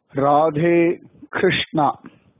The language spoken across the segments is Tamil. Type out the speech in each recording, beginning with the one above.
राधे कृष्णा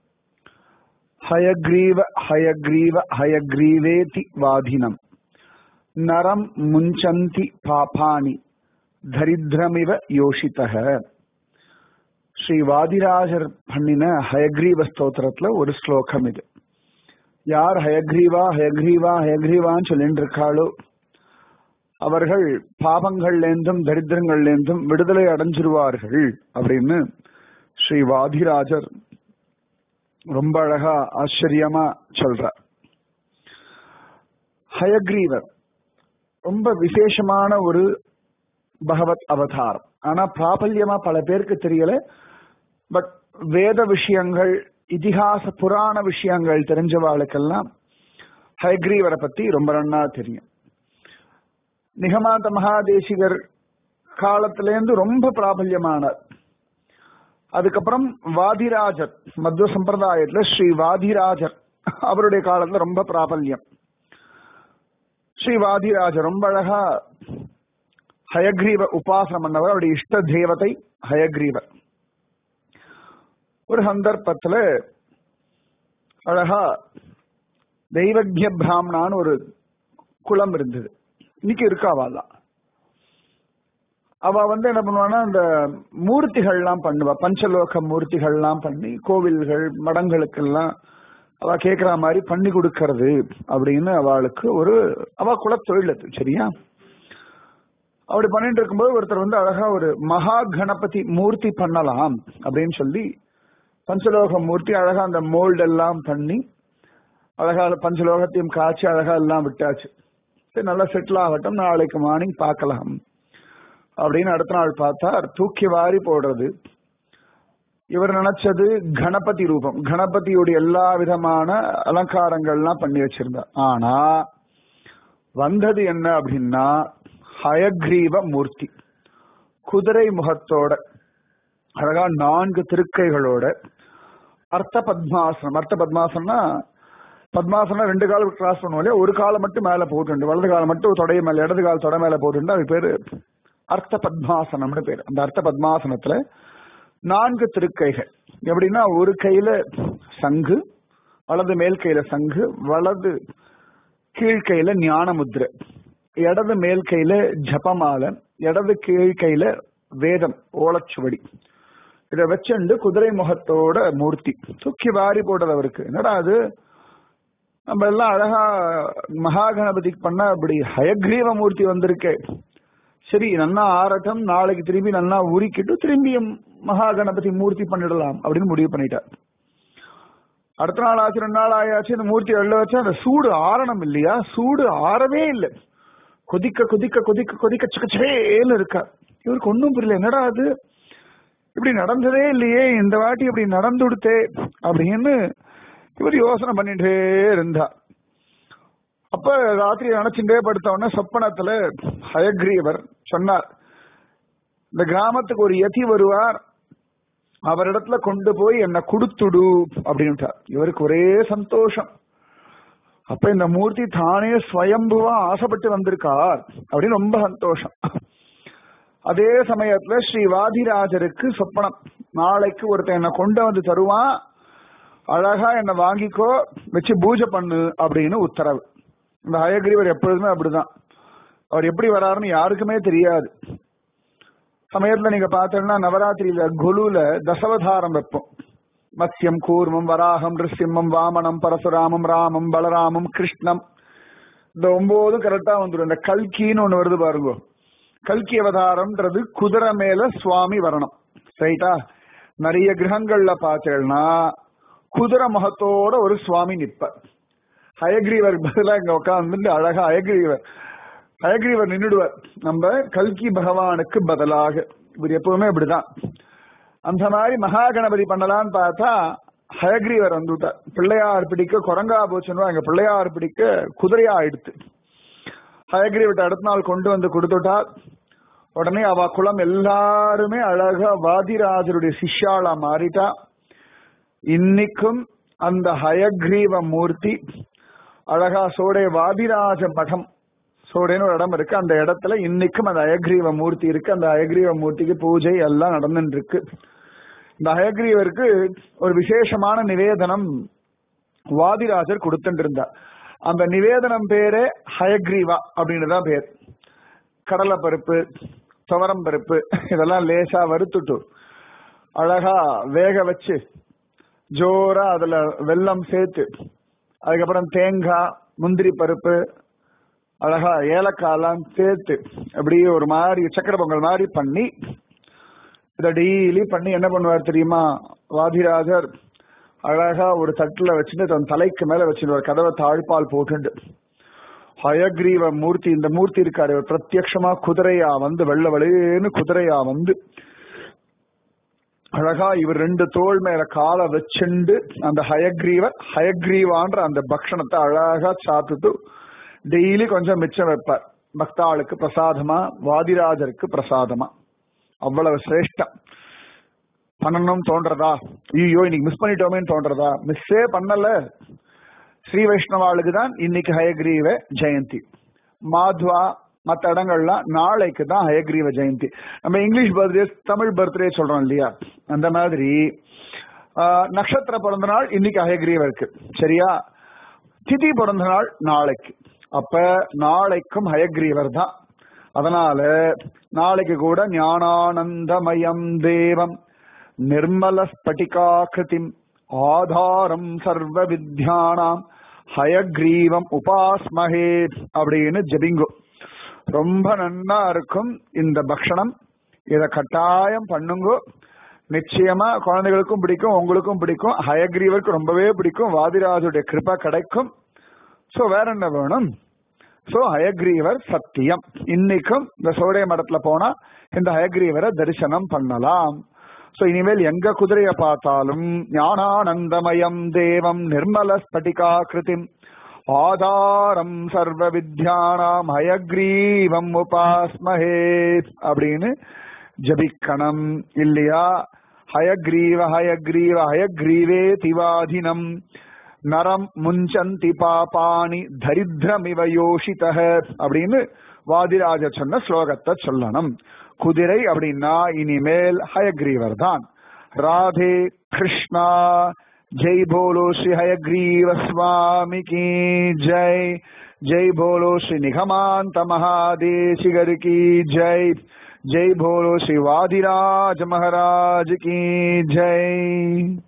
हयग्रीव हयग्रीव हयग्रीवेति वाधिनम् नरं मुञ्चन्ति पापानि தரித்திரமிவ யோஷிதக ஸ்ரீ வாதிராஜர் பண்ணின ஹயக்ரீவ ஸ்தோத்திரத்துல ஒரு ஸ்லோகம் இது யார் ஹயக்ரீவா ஹயக்ரீவா ஹயக்ரீவான்னு சொல்லிட்டு இருக்காளோ அவர்கள் பாபங்கள்லேருந்தும் தரித்திரங்கள்லேருந்தும் விடுதலை அடைஞ்சிருவார்கள் அப்படின்னு ஸ்ரீ வாதிராஜர் ரொம்ப அழகா ஆச்சரியமா சொல்றார் ஹயக்ரீவர் ரொம்ப விசேஷமான ஒரு பகவத் அவதாரம் ஆனா பிராபல்யமா பல பேருக்கு தெரியல பட் வேத விஷயங்கள் இதிகாச புராண விஷயங்கள் தெரிஞ்சவாளுக்கெல்லாம் ஹயக்ரீவரை பத்தி ரொம்ப நன்னா தெரியும் நிகமாந்த மகாதேசிகர் காலத்திலேருந்து ரொம்ப பிராபல்யமானார் அதுக்கப்புறம் வாதிராஜர் மத்வ சம்பிரதாயத்துல ஸ்ரீ வாதிராஜர் அவருடைய காலத்துல ரொம்ப பிராபல்யம் ஸ்ரீ வாதிராஜர் ரொம்ப அழகா ஹயக்ரீவ உபாசனம் பண்ணவர் அவருடைய இஷ்ட தேவதை ஹயக்ரீவர் ஒரு சந்தர்ப்பத்துல அழகா தெய்வஜ்ய பிராமணான்னு ஒரு குளம் இருந்தது இன்னைக்கு இருக்காவாலாம் அவ வந்து என்ன பண்ணுவான்னா அந்த மூர்த்திகள்லாம் பண்ணுவா பஞ்சலோக மூர்த்திகள்லாம் பண்ணி கோவில்கள் மடங்களுக்கெல்லாம் அவ கேக்குற மாதிரி பண்ணி கொடுக்கறது அப்படின்னு அவளுக்கு ஒரு அவ குலத்தொழில் அது சரியா அப்படி பண்ணிட்டு இருக்கும்போது ஒருத்தர் வந்து அழகா ஒரு மகா கணபதி மூர்த்தி பண்ணலாம் அப்படின்னு சொல்லி பஞ்சலோக மூர்த்தி அழகா அந்த மோல்டு எல்லாம் பண்ணி அழகா பஞ்சலோகத்தையும் காய்ச்சி அழகா எல்லாம் விட்டாச்சு சரி நல்லா செட்டில் ஆகட்டும் நாளைக்கு மார்னிங் பார்க்கலாம் அப்படின்னு அடுத்த நாள் பார்த்தா தூக்கி வாரி போடுறது இவர் நினைச்சது கணபதி ரூபம் கணபதியுடைய எல்லா விதமான அலங்காரங்கள்லாம் பண்ணி வச்சிருந்தார் ஆனா வந்தது என்ன அப்படின்னா ஹயக்ரீவ மூர்த்தி குதிரை முகத்தோட அழகா நான்கு திருக்கைகளோட அர்த்த பத்மாசனம் அர்த்த பத்மாசனம்னா பத்மாசனம் ரெண்டு காலம் கிராஸ் பண்ணுவோம் இல்லையா ஒரு காலம் மட்டும் மேல போட்டு வலது காலம் மட்டும் தொடைய மேல இடது கால தொடை மேல போட்டு அது பேரு அர்த்த பத்மாசனம்னு பேரு அந்த அர்த்த பத்மாசனத்துல நான்கு திருக்கைகள் எப்படின்னா ஒரு கையில சங்கு வலது மேல் கையில சங்கு வலது கீழ்கையில ஞான முத்திரை இடது மேல் கையில ஜபமாலை இடது கீழ் கையில வேதம் ஓலச்சுவடி இதை வச்சுண்டு குதிரை முகத்தோட மூர்த்தி தூக்கி வாரி போடுறது அவருக்கு என்னடா அது நம்ம எல்லாம் அழகா மகாகணபதிக்கு பண்ண அப்படி ஹயக்ரீவ மூர்த்தி வந்திருக்கே சரி நன்னா ஆரட்டம் நாளைக்கு திரும்பி நல்லா உருக்கிட்டு திரும்பியும் மகாகணபதி மூர்த்தி பண்ணிடலாம் அப்படின்னு முடிவு பண்ணிட்டார் அடுத்த நாள் ஆச்சு ரெண்டு நாள் ஆயாச்சு இந்த மூர்த்தி வெளில வச்சா அந்த சூடு ஆறணும் இல்லையா சூடு ஆறவே இல்லை கொதிக்க கொதிக்க கொதிக்க கொதிக்க சிக்கச்சேன்னு இருக்கா இவருக்கு ஒன்றும் புரியல என்னடா அது இப்படி நடந்ததே இல்லையே இந்த வாட்டி இப்படி நடந்து கொடுத்தே அப்படின்னு இவர் யோசனை பண்ணிட்டே இருந்தா அப்ப ராத்திரி நினைச்சுட்டே படுத்தவொடனே சொப்பனத்துல ஹயக்ரீவர் சொன்னார் இந்த கிராமத்துக்கு ஒரு யதி வருவார் அவரிடத்துல கொண்டு போய் என்ன கொடுத்துடு அப்படின்ட்டார் இவருக்கு ஒரே சந்தோஷம் அப்ப இந்த மூர்த்தி தானே ஸ்வயம்புவா ஆசைப்பட்டு வந்திருக்கார் அப்படின்னு ரொம்ப சந்தோஷம் அதே சமயத்துல ஸ்ரீ வாதிராஜருக்கு சொப்பனம் நாளைக்கு ஒருத்தன் என்ன கொண்டு வந்து தருவான் அழகா என்ன வாங்கிக்கோ வச்சு பூஜை பண்ணு அப்படின்னு உத்தரவு இந்த ஹயகிரிவர் எப்பொழுதுமே அப்படிதான் அவர் எப்படி வராருன்னு யாருக்குமே தெரியாது சமயத்துல நீங்க பார்த்தீங்கன்னா நவராத்திரியில கொலுல தசவதாரம் வைப்போம் மத்யம் கூர்மம் வராகம் நிருசிம்மம் வாமனம் பரசுராமம் ராமம் பலராமம் கிருஷ்ணம் இந்த ஒன்பதும் கரெக்டா வந்துடும் இந்த கல்கின்னு ஒண்ணு வருது பாருங்க கல்கி அவதாரம்ன்றது குதிரை மேல சுவாமி வரணும் ரைட்டா நிறைய கிரகங்கள்ல பார்த்தேன்னா குதிரை முகத்தோட ஒரு சுவாமி நிப்ப ஹயக்ரீவர் பதிலாக இங்க உட்காந்து அழகா ஹயக்ரீவர் ஹயக்ரீவர் நின்றுடுவார் நம்ம கல்கி பகவானுக்கு பதிலாக இவர் எப்பவுமே இப்படிதான் அந்த மாதிரி மகா கணபதி பண்ணலான்னு பார்த்தா ஹயக்ரீவர் வந்துட்டார் பிள்ளையார் பிடிக்க குரங்கா போச்சுன்னு எங்க பிள்ளையார் பிடிக்க குதிரையா ஆயிடுத்து ஹயக்ரீவர்கிட்ட அடுத்த நாள் கொண்டு வந்து கொடுத்துட்டார் உடனே அவ குளம் எல்லாருமே அழகா வாதிராஜருடைய சிஷ்யாளா மாறிட்டா இன்னைக்கும் அந்த ஹயக்ரீவ மூர்த்தி அழகா சோடே வாதிராஜ மடம் சோடேன்னு ஒரு இடம் இருக்கு அந்த இடத்துல இன்னைக்கும் அந்த அயக்ரீவ மூர்த்தி இருக்கு அந்த அயக்ரீவ மூர்த்திக்கு பூஜை எல்லாம் நடந்துட்டு இருக்கு இந்த ஹயக்ரீவருக்கு ஒரு விசேஷமான நிவேதனம் வாதிராஜர் கொடுத்துட்டு இருந்தார் அந்த நிவேதனம் பேரே ஹயக்ரீவா அப்படின்னு தான் பேர் கடலை பருப்பு துவரம் பருப்பு இதெல்லாம் லேசா வறுத்துட்டு அழகா வேக வச்சு ஜோரா அதுல வெல்லம் சேர்த்து அதுக்கப்புறம் தேங்காய் முந்திரி பருப்பு அழகா ஏலக்காய்லாம் சேர்த்து அப்படியே ஒரு மாதிரி சக்கரை பொங்கல் மாதிரி பண்ணி இதை டெய்லி பண்ணி என்ன பண்ணுவார் தெரியுமா வாதிராஜர் அழகா ஒரு தட்டுல வச்சுட்டு தன் தலைக்கு மேல வச்சுருவார் கதவை தாழ்பால் போட்டுண்டு ஹயக்ரீவ மூர்த்தி இந்த மூர்த்தி இருக்காரு இவர் பிரத்யக்ஷமா குதிரையா வந்து வெள்ள வெளியேன்னு குதிரையா வந்து அழகா இவர் ரெண்டு தோள் மேல காலை வச்சுண்டு அந்த ஹயக்ரீவர் ஹயக்ரீவான்ற அந்த பக்ஷணத்தை அழகா சாப்பிட்டுட்டு டெய்லி கொஞ்சம் மிச்சம் வைப்பார் பக்தாளுக்கு பிரசாதமா வாதிராஜருக்கு பிரசாதமா அவ்வளவு சிரேஷ்டம் பண்ணணும் தோன்றதா ஐயோ இன்னைக்கு மிஸ் பண்ணிட்டோமேன்னு தோன்றதா மிஸ்ஸே பண்ணல ஸ்ரீ வைஷ்ணவாளுக்கு தான் இன்னைக்கு ஹயக்ரீவ ஜெயந்தி மாத்வா மற்ற இடங்கள்லாம் நாளைக்கு தான் ஹயக்ரீவ ஜெயந்தி நம்ம இங்கிலீஷ் பர்த்டே தமிழ் பர்த்டே சொல்றோம் இல்லையா அந்த மாதிரி ஆஹ், நட்சத்திர பிறந்த நாள் இன்னைக்கு ஹயக்ரீவ இருக்கு சரியா திதி பிறந்த நாள் நாளைக்கு அப்ப நாளைக்கும் ஹயக்ரீவர் தான் அதனால நாளைக்கு கூட ஞானானந்தமயம் தேவம் நிர்மல ஸ்பட்டிகாக்கிருதிம் ஆதாரம் சர்வ வித்யானாம் ஹயக்ரீவம் உபாஸ்மஹே அப்படின்னு ஜபிங்கோ ரொம்ப நன்னா இருக்கும் இந்த பக்ஷணம் இத கட்டாயம் பண்ணுங்க நிச்சயமா குழந்தைகளுக்கும் பிடிக்கும் உங்களுக்கும் பிடிக்கும் ஹயக்ரீவருக்கு ரொம்பவே பிடிக்கும் வாதிராஜுடைய கிருபா கிடைக்கும் சோ வேற என்ன வேணும் சோ ஹயக்ரீவர் சத்தியம் இன்னைக்கும் இந்த சோடைய மடத்துல போனா இந்த ஹயக்ரீவரை தரிசனம் பண்ணலாம் சோ இனிமேல் எங்க குதிரைய பார்த்தாலும் ஞானானந்தமயம் தேவம் நிர்மல ஸ்பட்டிகா கிருதிம் ஆதாரம் சர்வ வித்யானாம் ஹயக்ரீவம் உபாஸ்மஹே அப்படின்னு ஜபிக்கணும் இல்லையா ஹயக்ரீவ ஹயக்ரீவ ஹயக்ரீவே திவாதினம் நரம் முஞ்சந்தி பாபாணி தரித்திரமிவ யோஷிதஹ அப்படின்னு வாதிராஜ சொன்ன ஸ்லோகத்தை சொல்லணும் குதிரை அப்படின்னா இனிமேல் ஹயக்ரீவர் தான் ராதே கிருஷ்ணா ஜெய் போலோ ஸ்ரீ ஹயக்ரீவ சுவாமி கி ஜெய் ஜெய் போலோ ஸ்ரீ நிகமாந்த மகாதேசிகர் கி ஜெய் ஜெய் போலோ ஸ்ரீ வாதிராஜ மகாராஜ் கி ஜெய்